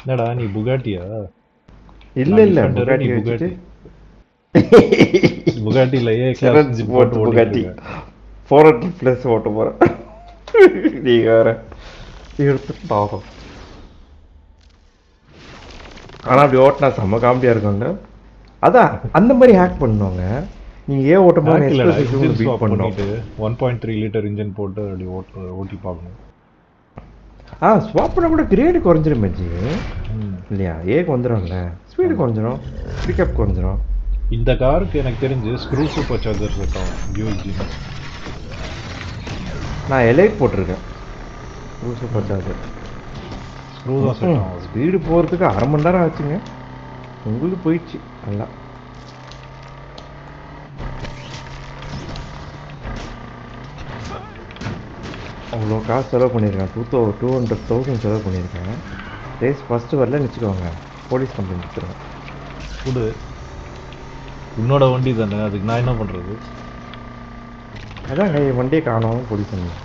என்னடா நீ புகாட்டியா இல்ல இல்ல Defender, புகாட்டி நீ வச்சுட்டு புகாட்டில ஏ சரண் கிளாஸ் போட்டு புகாட்டி ஃபோர் ஹண்ட்ரட் ப்ளஸ் ஓட்ட போறேன் நீங்க வேற எடுத்துட்டு ஆகும் ஆனா அப்படி ஓட்டினா செம்ம காமெடியா இருக்கும்ல அதான் அந்த மாதிரி ஹேக் பண்ணுவாங்க நீங்க ஏன் ஓட்டும் போது எக்ஸ்பிரஸ் பீட் பண்ணணும் பண்ணிட்டு one point three litre engine போட்டு அப்படி ஓட்டு ஓட்டி பார்க்கணும் ஆ ஸ்வாப் பண்ண கூட கிரேடு குறைஞ்சிரும் மச்சி ம். இல்லையா ஏக்கு வந்துடும்ல ஸ்பீடு குறைஞ்சிரும் பிக்கப் குறைஞ்சிரும் இந்த காருக்கு எனக்கு தெரிஞ்சு ஸ்க்ரூ சூப்பர் சார்ஜர் செட் ஆகும் யூஎஸ்ஜி நான் எலைட் போட்டிருக்கேன் ரூசு பட்டாது ஸ்க்ரூ தான் செட் ஆகும் ஸ்பீடு போகிறதுக்கு அரை மணி நேரம் ஆச்சுங்க உங்களுக்கு போயிடுச்சு நல்லா அவ்வளோ காசு செலவு பண்ணியிருக்கேன் டூ தௌ டூ ஹண்ட்ரட் தௌசண்ட் செலவு பண்ணியிருக்கேன் ரேஸ் ஃபஸ்ட்டு வரலன்னு வச்சுக்கோங்க போலீஸ் கம்ப்ளைண்ட் வச்சுருவேன் கொடு உன்னோட வண்டி தானே அதுக்கு நான் என்ன பண்றது அதான் என் வண்டியை காணாமல் போலீஸ் கம்ப்ளைண்ட்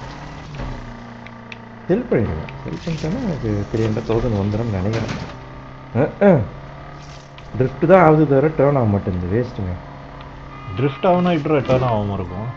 செல் பண்ணிடுவேன் செல் பண்ணிட்டேன்னா எனக்கு த்ரீ ஹண்ட்ரட் தௌசண்ட் வந்துடும் நினைக்கிறேன் ட்ரிஃப்ட் தான் ஆகுது தவிர டேர்ன் ஆக மாட்டேங்குது வேஸ்ட்டுங்க ட்ரிஃப்ட் ஆகுனா இப்போ ரிட்டர்ன் ஆகாம இருக்கும்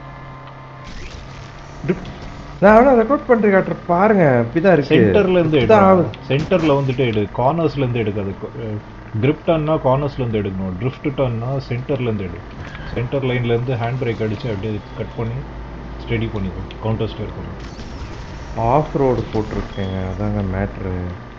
ட்ரிஃப்ட் நான் வேணா ரெக்கார்ட் பண்ணுறேன் காட்டுற பாருங்க இப்படிதான் இருக்கு சென்டர்ல இருந்து Drift தான் எடு ஆகுது சென்டர்ல வந்துட்டு எடு கார்னர்ஸ்ல இருந்து எடுக்காது கிரிப் டர்ன்னா கார்னர்ஸ்ல இருந்து எடுக்கணும் ட்ரிஃப்ட் டர்ன்னா சென்டர்ல இருந்து எடு சென்டர் லைன்ல இருந்து ஹேண்ட் பிரேக் அடிச்சு அப்படியே கட் பண்ணி ஸ்டெடி பண்ணிக்கோ கவுண்டர் ஸ்டேர் பண்ணி ஆஃப் ரோடு போட்டிருக்கேங்க அதாங்க மேட்ரு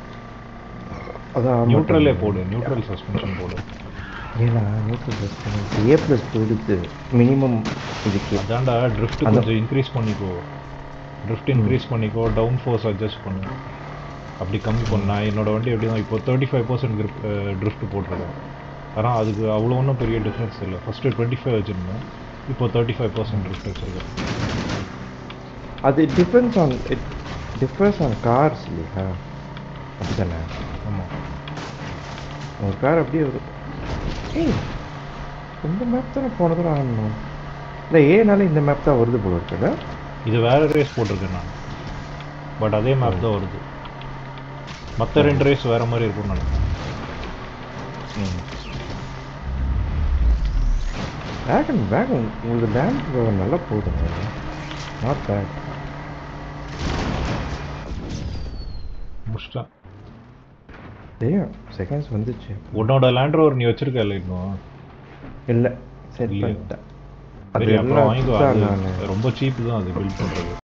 அதான் நியூட்ரலே போடு நியூட்ரல் சஸ்பென்ஷன் போடு ஏன்னா நியூட்ரல் ப்ளஸ் ஏ ப்ளஸ் போயிடுது மினிமம் இதுக்கு அதான்டா ட்ரிஃப்ட் அந்த- கொஞ்சம் இன்க்ரீஸ் பண்ணிக்கோ ட்ரிஃப்ட் இன்க்ரீஸ் பண்ணிக்கோ டவுன் ஃபோர்ஸ் அட்ஜஸ்ட் பண்ணு அப்படி கம்மி பண்ணு நான் என்னோட வண்டி எப்படி தான் இப்போ thirty five percent grip drift போட்டிருக்கேன் ஆனால் அதுக்கு அவ்வளோ ஒன்றும் பெரிய டிஃப்ரென்ஸ் இல்லை ஃபஸ்ட்டு டுவெண்ட்டி ஃபைவ் வச்சுருந்தேன் இப்போ தேர்ட்டி ஃபைவ் பர்சன்ட் ட்ரிஃப்ட் வச்சுருக்கேன் அது depends on it differs on cars இல்லையா அப்படிதானே ஆமாம் ஒரு கார் அப்படியே வரும் ஏய் இந்த மேப் தானே போன தடவை ஆகணும் இல்லை ஏனால இந்த மேப் தான் வருது போல இருக்குல்ல இது வேற ரேஸ் போட்டிருக்கேன் நான் பட் அதே மேப் தான் வருது மற்ற ரெண்டு ரேஸ் வேற மாதிரி இருக்கும்னு நினைக்கிறேன் வேகன் வேகன் உங்களுக்கு லேண்ட் ரோவர் நல்லா போகுதுங்க நாட் பேட் முடிச்சிட்டேன் தெரியும் செகண்ட்ஸ் வந்துச்சு உன்னோட லேண்ட் ரோவர் நீ வச்சிருக்க இல்லை இன்னும் இல்லை செட் இல்லையா? பண்ணிட்டேன் அது சரி அப்புறம் எல்லாம் வாங்கிக்கோ தான் அது நான் ரொம்ப சீப் தான் அது பில்ட் பண்ணுறது